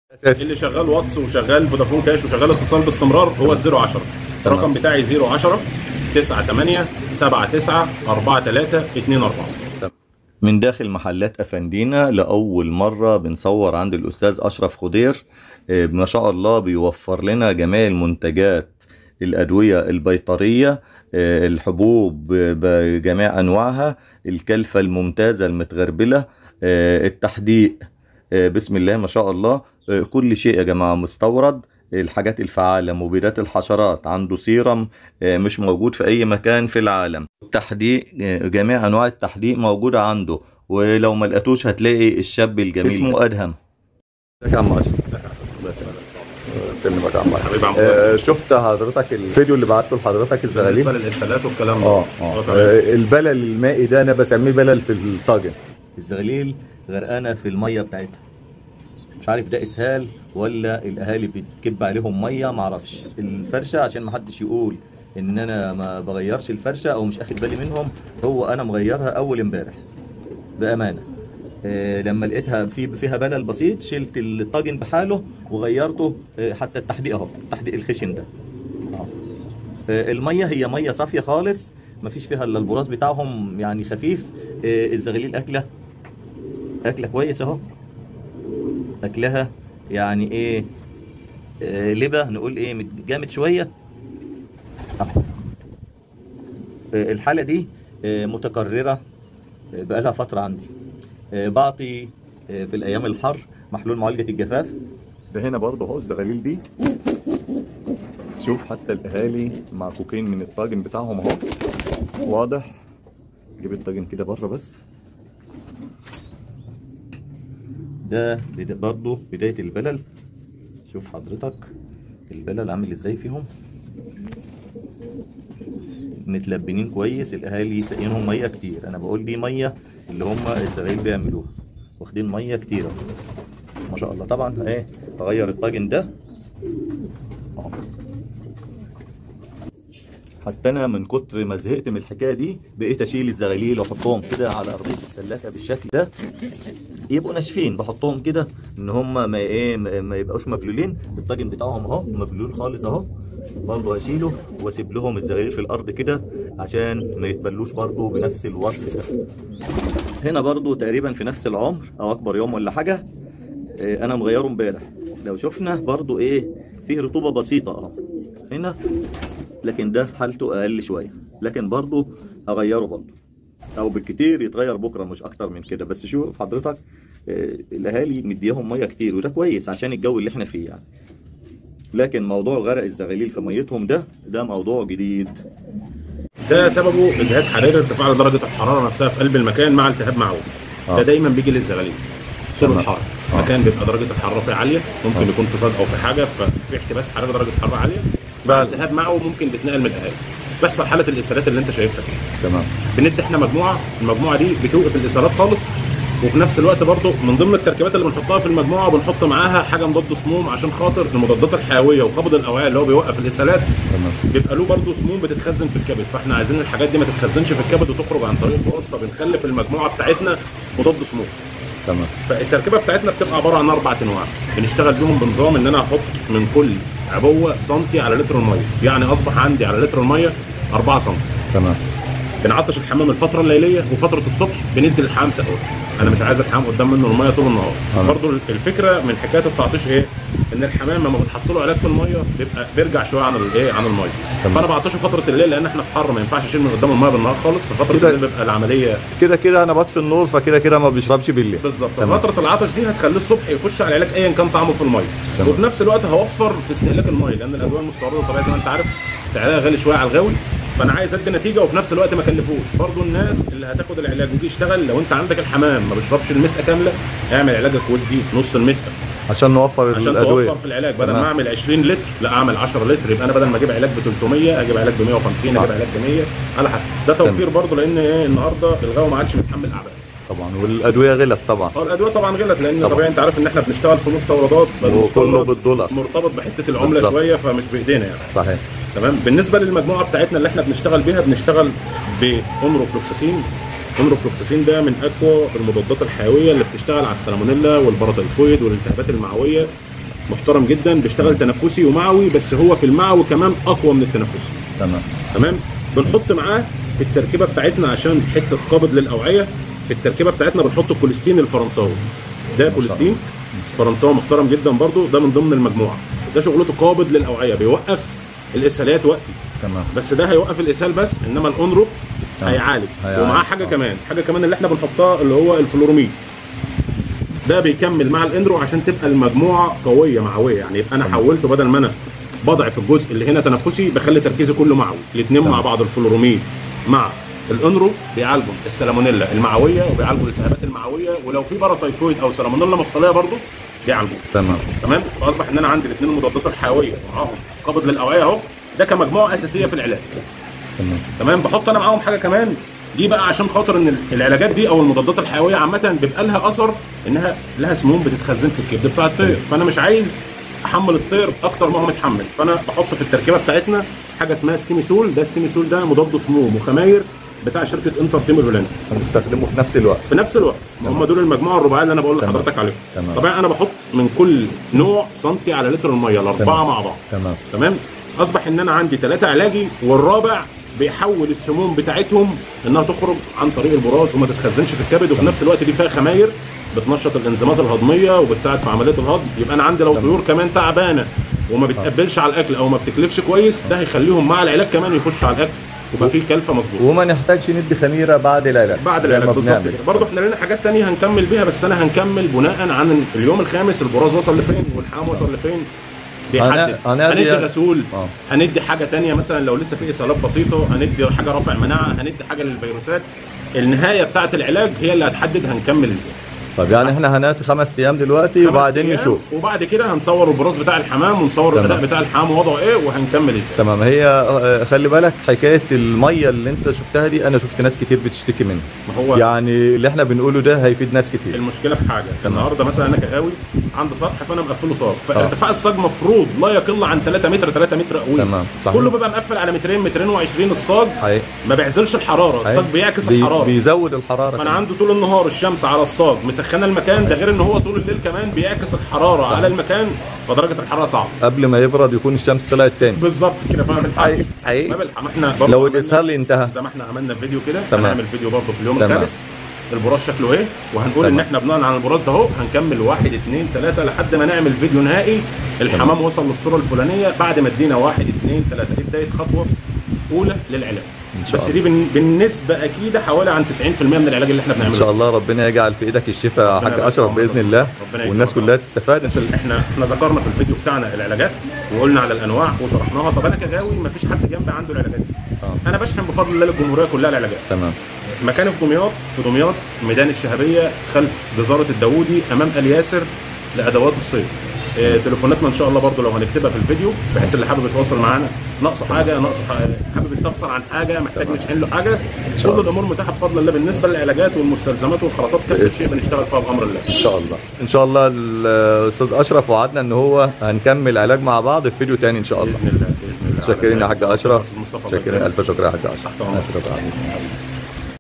اساسي اللي شغال واتس وشغال فودافون كاش وشغال اتصال باستمرار هو الزيرو 10 تمام. الرقم بتاعي 010 9 8 7 9 4 3 2 4 من داخل محلات أفندينا لأول مرة بنصور عند الأستاذ أشرف خضير آه، ما شاء الله بيوفر لنا جميع المنتجات الأدوية البيطرية آه، الحبوب بجميع أنواعها الكلفة الممتازة المتغربلة آه، التحديق آه، بسم الله ما شاء الله آه، كل شيء يا جماعة مستورد الحاجات الفعالة مبيدات الحشرات عنده سيرم آه، مش موجود في أي مكان في العالم التحديق آه، جميع أنواع التحديق موجودة عنده ولو ما لقيتوش هتلاقي الشاب الجميل اسمه أدهم ازيك يا عم أشرف سلمك يا عم أشرف. حبيبي عم آه، شفت حضرتك الفيديو اللي بعته لحضرتك الزغاليل بالنسبه للاسهالات والكلام ده اه اه تمام. آه، البلل المائي ده انا بسميه بلل في الطاجن الزغاليل غرقانه في الميه بتاعتها مش عارف ده اسهال ولا الاهالي بتكب عليهم ميه معرفش الفرشه عشان ما حدش يقول ان انا ما بغيرش الفرشه او مش اخد بالي منهم هو انا مغيرها اول امبارح بامانه آه، لما لقيتها في فيها بلل بسيط شلت الطاجن بحاله وغيرته آه، حتى التحديق اهو التحديق الخشن ده آه. آه، الميه هي ميه صافيه خالص مفيش فيها الا البراز بتاعهم يعني خفيف آه، الزغاليل اكله اكله كويس اهو اكلها يعني ايه آه، لبه نقول ايه مت- جامد شويه أهو. آه، الحاله دي آه، متكرره آه، بقالها فتره عندي آه، بعطي آه، في الايام الحر محلول معالجه الجفاف ده هنا برضه اهو الزغاليل دي شوف حتى الاهالي معكوكين من الطاجن بتاعهم اهو واضح جيب الطاجن كده بره بس ده بدا- برضه بدايه البلل شوف حضرتك البلل عامل ازاي فيهم متلبنين كويس الاهالي ساقينهم ميه كتير انا بقول دي ميه اللي هم الزغاليل بيعملوها واخدين ميه كتير أهو. ما شاء الله طبعا ايه اغير الطاجن ده أهو. حتى انا من كتر ما زهقت من الحكايه دي بقيت اشيل الزغاليل واحطهم كده على ارضيه السلاكه بالشكل ده يبقوا ناشفين بحطهم كده ان هم ما ايه ما ما يبقاش مبلولين الطاجن بتاعهم اهو مبلول خالص اهو برضه هشيله واسيب لهم الزغاليل في الارض كده عشان ما يتبلوش برضه بنفس الوصف ده هنا برضه تقريبا في نفس العمر او اكبر يوم ولا حاجه إيه، انا مغيره امبارح لو شفنا برضه ايه فيه رطوبه بسيطه اهو هنا لكن ده حالته اقل شويه لكن برضه هغيره برضه او بالكتير يتغير بكره مش اكتر من كده بس شوف حضرتك آه، الاهالي مديهم ميه كتير وده كويس عشان الجو اللي احنا فيه يعني لكن موضوع غرق الزغاليل في ميتهم ده ده موضوع جديد ده سببه اجهاد حراري ارتفاع درجه الحراره نفسها في قلب المكان مع التهاب معوي آه. ده دايما بيجي للزغاليل سور تمام. الحار آه. مكان بيبقى درجه الحراره فيه عاليه ممكن آه. يكون في صدى او في حاجه ففي احتباس حراري درجه حراره عاليه مع بقى- التهاب معوي ممكن بيتنقل من الاهالي بيحصل حاله الاسهالات اللي انت شايفها دي. تمام بندي احنا مجموعه المجموعه دي بتوقف الاسهالات خالص وفي نفس الوقت برضه من ضمن التركيبات اللي بنحطها في المجموعه بنحط معاها حاجه مضاد سموم عشان خاطر المضادات الحيويه وقبض الاوعيه اللي هو بيوقف الاسهالات تمام بيبقى له برضه سموم بتتخزن في الكبد فاحنا عايزين الحاجات دي ما تتخزنش في الكبد وتخرج عن طريق البراز فبنخلي في المجموعه بتاعتنا مضاد سموم تمام فالتركيبه بتاعتنا بتبقى عباره عن اربع انواع بنشتغل بيهم بنظام ان انا احط من كل عبوه سنتي على لتر الميه يعني اصبح عندي على لتر الميه 4 سم تمام بنعطش الحمام الفتره الليليه وفتره الصبح بندي للحمام سقوط انا مش عايز الحمام قدام منه الميه طول النهار آه. برضو الفكره من حكايه التعطيش ايه ان الحمام لما بتحط له علاج في الميه بيبقى بيرجع شويه عن الايه عن الميه تمام. فانا بعطشه فتره الليل لان احنا في حر ما ينفعش اشيل من قدام الميه بالنهار خالص ففتره كده- الليل بيبقى العمليه كده كده انا بطفي النور فكده كده ما بيشربش بالليل بالظبط تمام. فتره العطش دي هتخليه الصبح يخش على العلاج ايا كان طعمه في الميه تمام. وفي نفس الوقت هوفر في استهلاك الميه لان الادويه المستورده طبيعي زي ما انت عارف سعرها غالي شويه على الغاوي فانا عايز ادي نتيجه وفي نفس الوقت ما اكلفوش برضو الناس اللي هتاخد العلاج ويجي يشتغل لو انت عندك الحمام ما بيشربش المسقه كامله اعمل علاجك ودي نص المسقه عشان نوفر عشان الادويه توفر في العلاج بدل تمام. ما اعمل 20 لتر لا اعمل 10 لتر يبقى انا بدل ما اجيب علاج ب 300 اجيب علاج ب 150 اجيب علاج ب 100 على حسب ده توفير برضو لان ايه النهارده الغاوي ما عادش متحمل اعباء طبعا والادويه غلت طبعا اه الادويه طبعا غلت لان طبعا. طبيعي انت عارف ان احنا بنشتغل في مستوردات وكله فالمستورد بالدولار مرتبط بحته العمله بالظبط. شويه فمش بايدينا يعني صحيح تمام بالنسبه للمجموعه بتاعتنا اللي احنا بنشتغل بيها بنشتغل بأونروفلوكساسين أونروفلوكساسين ده من اقوى المضادات الحيويه اللي بتشتغل على السالمونيلا والباراتيفويد والالتهابات المعويه محترم جدا بيشتغل تنفسي ومعوي بس هو في المعوي كمان اقوى من التنفسي تمام تمام بنحط معاه في التركيبه بتاعتنا عشان حته قابض للاوعيه في التركيبه بتاعتنا بنحط الكوليستين الفرنساوي ده كوليستين فرنساوي محترم جدا برضو ده من ضمن المجموعه ده شغلته قابض للاوعيه بيوقف الاسهالات وقتي تمام بس ده هيوقف الاسهال بس انما الاونرو تمام. هيعالج هيعالج. ومعاه حاجه آه. كمان حاجه كمان اللي احنا بنحطها اللي هو الفلوروميد ده بيكمل مع الاندرو عشان تبقى المجموعه قويه معويه يعني يبقى انا حولته بدل ما انا بضعف الجزء اللي هنا تنفسي بخلي تركيزي كله معوي الاثنين مع بعض الفلوروميد مع الانرو بيعالجوا السلمونيلا المعويه وبيعالجوا الالتهابات المعويه ولو في باراتايفويد او سلمونيلا مفصليه برضو بيعالجوا تمام تمام فاصبح ان انا عندي الاثنين المضادات الحيويه معاهم قابض للاوعيه اهو ده كمجموعه اساسيه في العلاج تمام تمام بحط انا معاهم حاجه كمان دي بقى عشان خاطر ان العلاجات دي او المضادات الحيويه عامه بيبقى لها اثر انها لها سموم بتتخزن في الكبد بتاع الطير فانا مش عايز احمل الطير اكتر ما هو متحمل فانا بحط في التركيبه بتاعتنا حاجه اسمها ستيميسول ده ستيميسول ده مضاد سموم وخماير بتاع شركه انتر تيم الهولندي هنستخدمه في نفس الوقت في نفس الوقت هم دول المجموعه الرباعيه اللي انا بقول تمام. لحضرتك عليهم تمام. طبعا انا بحط من كل نوع سنتي على لتر الميه الاربعه تمام. مع بعض تمام تمام اصبح ان انا عندي ثلاثه علاجي والرابع بيحول السموم بتاعتهم انها تخرج عن طريق البراز وما تتخزنش في الكبد وفي نفس الوقت دي فيها خماير بتنشط الانزيمات الهضميه وبتساعد في عمليه الهضم يبقى انا عندي لو طيور كمان تعبانه وما بتقبلش على الاكل او ما بتكلفش كويس ده هيخليهم مع العلاج كمان يخشوا على الاكل يبقى فيه كلفه مظبوطه وما نحتاجش ندي خميره بعد العلاج بعد زي العلاج ما بالظبط بنعمل. كده برضه احنا لنا حاجات تانية هنكمل بيها بس انا هنكمل بناء عن اليوم الخامس البراز وصل لفين والحام وصل لفين بيحدد هن- هندي- هندي غسول آه. هندي حاجه تانية مثلا لو لسه في اصابات بسيطه هندي حاجه رافع مناعه هندي حاجه للفيروسات النهايه بتاعه العلاج هي اللي هتحدد هنكمل ازاي طب يعني احنا هناتي خمس ايام دلوقتي خمس وبعدين أيام، نشوف وبعد كده هنصور البراز بتاع الحمام ونصور تمام. الاداء بتاع الحمام وضعه ايه وهنكمل ازاي تمام هي آه، خلي بالك حكايه الميه اللي انت شفتها دي انا شفت ناس كتير بتشتكي منها ما هو يعني اللي احنا بنقوله ده هيفيد ناس كتير المشكله في حاجه النهارده مثلا انا كقاوي عندي سطح فانا مقفله صاج آه. فارتفاع الصاج مفروض لا يقل عن 3 متر 3 متر قوي تمام، صحيح. كله بيبقى مقفل على مترين مترين و20 الصاج حقيقي. ما بيعزلش الحراره الصاج بيعكس بي- الحراره بيزود الحراره فانا كمان. عنده طول النهار الشمس على الصاج مسخنه المكان ده غير ان هو طول الليل كمان بيعكس الحراره صح. على المكان فدرجه الحراره صعبه قبل ما يبرد يكون الشمس طلعت تاني بالظبط كده فما بنلحقش حقيقي. حقيقي. ما بنلحق ما احنا برضه لو عملنا- الاسهال انتهى زي ما احنا عملنا فيديو كده تمام. هنعمل فيديو برضه في اليوم تمام. الخامس البراز شكله ايه وهنقول تمام. ان احنا بناء على البراز ده اهو هنكمل واحد اثنين ثلاثه لحد ما نعمل فيديو نهائي الحمام وصل للصوره الفلانيه بعد ما ادينا واحد اثنين ثلاثه دي بدايه خطوه اولى للعلاج إن شاء بس الله. دي بن- بالنسبه اكيد حوالي عن 90% من العلاج اللي احنا ان بنعمله شاء الله ربنا يجعل في ايدك الشفاء يا ربنا حاج يبارك اشرف في باذن عمرك. الله ربنا والناس يكرمك. كلها تستفاد بس ال- احنا احنا ذكرنا في الفيديو بتاعنا العلاجات وقلنا على الانواع وشرحناها طب انا كغاوي ما فيش حد جنبي عنده العلاجات دي آه. انا بشحن بفضل الله للجمهوريه كلها العلاجات تمام مكاني في دمياط في دمياط ميدان الشهبيه خلف جزاره الداوودي امام الياسر لادوات الصيد إيه، تليفوناتنا ان شاء الله برضو لو هنكتبها في الفيديو بحيث اللي حابب يتواصل معانا ناقصه حاجه ناقصه حاجة، حابب يستفسر عن حاجه محتاج نشحن له حاجه شاء كل الله. الامور متاحه بفضل الله بالنسبه للعلاجات والمستلزمات والخلطات كافه شيء بنشتغل فيها بامر الله ان شاء الله ان شاء الله الاستاذ اشرف وعدنا ان هو هنكمل علاج مع بعض في فيديو تاني ان شاء الله باذن الله باذن الله شاكرين يا حاج اشرف مصطفى شاكرين الف شكر يا حاج اشرف تحت أمرك. ألف شكر.